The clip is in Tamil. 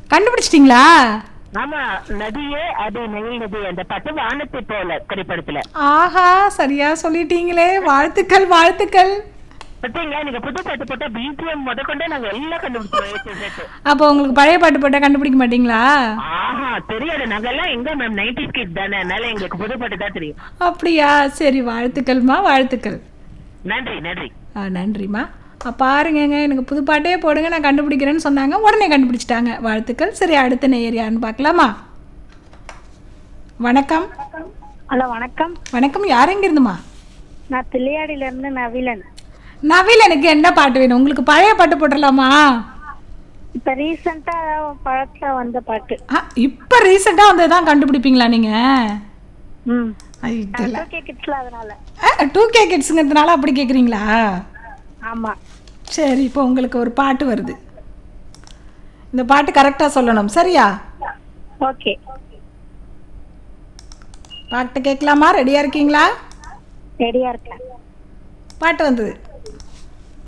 கண்டுபிடிச்சிட்டீங்களா ஆமா நதியே அது நெயில் நதி அந்த பாட்டு வானத்தை போல திரைப்படத்துல ஆஹா சரியா சொல்லிட்டீங்களே வாழ்த்துக்கள் வாழ்த்துக்கள் பாத்தீங்களா நீங்க புது பாட்டு போட்டா பிஜிஎம் முத கொண்டே நாங்க எல்லாம் கண்டுபிடிச்சோம் அப்போ உங்களுக்கு பழைய பாட்டு போட்டால் கண்டுபிடிக்க மாட்டீங்களா ஆஹா தெரியாது நாங்க எல்லாம் எங்க மேம் நைன்டி கிட் தானே அதனால எங்களுக்கு புது பாட்டு தான் தெரியும் அப்படியா சரி வாழ்த்துக்கள்மா வாழ்த்துக்கள் நன்றி நன்றி ஆ நன்றிம்மா ஆ, பாருங்கங்க எனக்கு புது பாட்டே போடுங்க நான் கண்டுபிடிக்கிறேன்னு சொன்னாங்க உடனே கண்டுபிடிச்சிட்டாங்க வாழ்த்துக்கள் சரி அடுத்த நேயர் யாருன்னு பார்க்கலாமா வணக்கம் ஹலோ வணக்கம் வணக்கம் யார் எங்க இருந்துமா நான் தில்லையாடியில இருந்து நவிலன் நவீல் எனக்கு என்ன பாட்டு வேணும் உங்களுக்கு பழைய பாட்டு போட்டுடலாமா இப்ப ரீசெண்டா பழத்துல வந்த பாட்டு ஆ இப்போ ரீசெண்டாக வந்து தான் கண்டுபிடிப்பீங்களா நீங்கள் ம் இதெல்லாம் ஓகே கிட்ஸ்ல அதனால டூ கே கிட்ஸுங்கிறதுனால அப்படி கேட்குறீங்களா ஆமா சரி இப்போ உங்களுக்கு ஒரு பாட்டு வருது இந்த பாட்டு கரெக்டாக சொல்லணும் சரியா ஓகே பாட்டு கேட்கலாமா ரெடியாக இருக்கீங்களா ரெடியா இருக்கேன் பாட்டு வந்தது